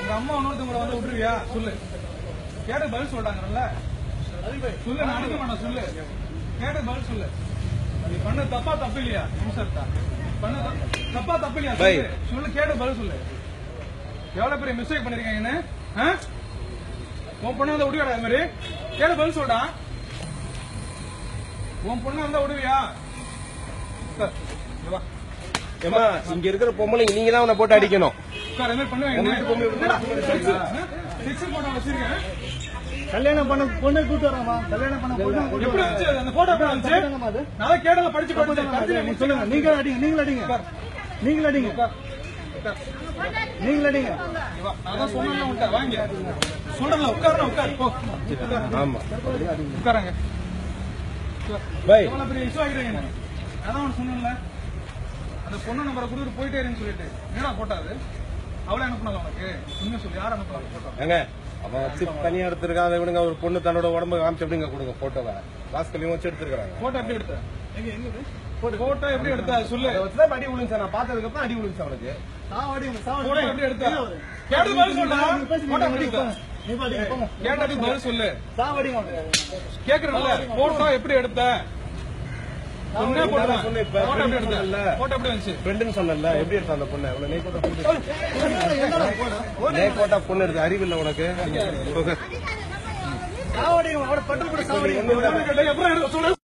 உங்க அம்மா இன்னொருத்தவங்க வந்து விட்டுருவியா சொல்லு கேட்டு பதில் சொல்றாங்கல்ல சொல்லு நான் அடிக்க மாட்டேன் சொல்லு கேட்டு பதில் சொல்லு நீ பண்ண தப்பா தப்பு இல்லையா நிமிஷம் பண்ண தப்பு- தப்பா தப்பு இல்லையா சொல்லு சொல்லு கேட்டு பதில் சொல்லு எவ்வளவு பெரிய மிஸ்டேக் பண்ணிருக்கீங்கன்னு ஆ? உன் பொண்ணு வந்து விடுவியாடா அது மாதிரி கேட்டு பதில் சொல்டா உன் பொண்ணு வந்தா விடுவியா உட்கார். இங்க வா ஏமா இங்க இருக்கிற பொம்பளைங்க நீங்க தான் அவனை போட்டு அடிக்கணும் உட்கார், இது மாதிரி பண்ணுவேன் என்னடா? செக்ஷன் போட்டா வச்சிருக்கேன் கல்யாணம் பண்ண பொண்ணை கூட்டு வராமா கல்யாணம் பண்ண பொண்ணை கூட்டு எப்படி வந்துச்சு அது? அந்த போட்டோ எப்படி வந்துச்சு வராமா அது நான் தான் கேட்டல படிச்சு படிச்சு நீங்க கருத்து சொல்லுங்க நீங்க அடிங்க நீங்க அடிங்க நீங்க அடிங்க நீங்க அடிங்க வா, நான் தான் சொன்னேன்ல உன்கிட்ட, வாங்க சொல்றேன்ல உட்காருண்ணா உட்காரு போ ஆமா உட்காருங்க பை எவ்வளவு பெரிய இஷ்யூ ஆகிடுங்க அதான் அவன் சொன்னேன்ல அந்த பொண்ணு நம்பரை கொடுத்துட்டு போயிட்டே இருன்னு சொல்லிட்டு என்னடா போட்டாது அவளே அனுப்புனாங்க உனக்கு உண்மை சொல்லி யார் அனுப்புனாங்க போட்டோ ஏங்க அவன் வச்சு தனியா எடுத்திருக்கான் அதை விடுங்க ஒரு பொண்ணு தன்னோட உடம்பு காமிச்சு எப்படிங்க கொடுங்க போட்டோவை வாஸ்கலையும் வச்சு எடுத்திருக்காங்க போட்டோ எப்படி எடுத்த எங்க எங்க போட்டோ எப்படி எடுத்த அது சொல்லு அதை வச்சுதான் அடி விழுந்துச்சு நான் பார்த்ததுக்கு அப்புறம் அடி விழுந்துச்சு அவனுக்கு சாவடிங்க போட்டோ எப்படி எடுத்த கேட்டு பதில் சொல்லுடா போட்டோ எப்படி எடுத்த நீ பாடிங்க போங்க கேட்டதுக்கு பதில் சொல்லு சாவடிங்க கேக்குறேன்ல போட்டோ எப்படி எடுத்த சொன்னே போட்டோ சொன்னேன் இப்ப. போட்டோ எப்படி எடுத்த சொன்னேன்ல. போட்டோ எப்படி வந்துச்சு ஃப்ரெண்டுன்னு சொன்னல எப்படி எடுத்த அந்த பொண்ணு இவ்வளவு நெய் போட்டா நெய் போட்டா பொண்ணு எடுத்து அறிவில்லை உனக்கு சாவடிங்க அவட பட்டு கூட சாவடிங்க எப்பறம் எடுத்த சொல்லு